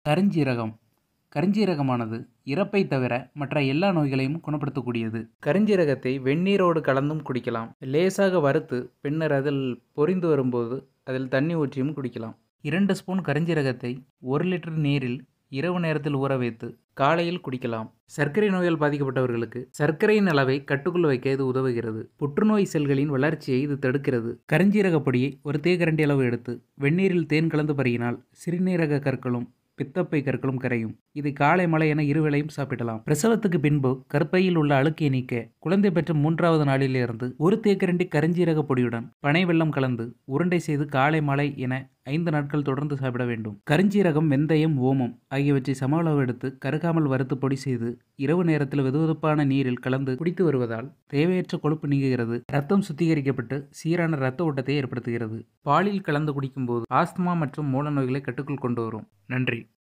கருஞ்சீரகம் கருஞ்சீரகமானது இறப்பை தவிர மற்ற எல்லா நோய்களையும் குணப்படுத்தக்கூடியது கருஞ்சீரகத்தை வெந்நீரோடு கலந்தும் குடிக்கலாம் லேசாக வறுத்து பின்னர் அதில் பொரிந்து வரும்போது அதில் தண்ணி ஊற்றியும் குடிக்கலாம் இரண்டு ஸ்பூன் கருஞ்சீரகத்தை ஒரு லிட்டர் நீரில் இரவு நேரத்தில் ஊற வைத்து காலையில் குடிக்கலாம் சர்க்கரை நோயால் பாதிக்கப்பட்டவர்களுக்கு சர்க்கரையின் அளவை கட்டுக்குள் வைக்க இது உதவுகிறது புற்றுநோய் செல்களின் வளர்ச்சியை இது தடுக்கிறது கருஞ்சீரக பொடியை ஒரு தேக்கரண்டி அளவு எடுத்து வெந்நீரில் தேன் கலந்து பருகினால் சிறுநீரக கற்களும் பித்தப்பை கற்களும் கரையும் இது காலை மலை என இருவேளையும் சாப்பிடலாம் பிரசவத்துக்கு பின்பு கற்பையில் உள்ள அழுக்கை நீக்க குழந்தை பெற்ற மூன்றாவது நாளிலிருந்து ஒரு தேக்கரண்டி கருஞ்சீரக பொடியுடன் பனை வெல்லம் கலந்து உருண்டை செய்து காலை மாலை என ஐந்து நாட்கள் தொடர்ந்து சாப்பிட வேண்டும் கருஞ்சீரகம் வெந்தயம் ஓமம் ஆகியவற்றை சம அளவு எடுத்து கருகாமல் வறுத்து பொடி செய்து இரவு நேரத்தில் வெதுவெதுப்பான நீரில் கலந்து குடித்து வருவதால் தேவையற்ற கொழுப்பு நீங்குகிறது ரத்தம் சுத்திகரிக்கப்பட்டு சீரான இரத்த ஓட்டத்தை ஏற்படுத்துகிறது பாலில் கலந்து குடிக்கும்போது ஆஸ்துமா மற்றும் மூல நோய்களை கட்டுக்குள் கொண்டு வரும் நன்றி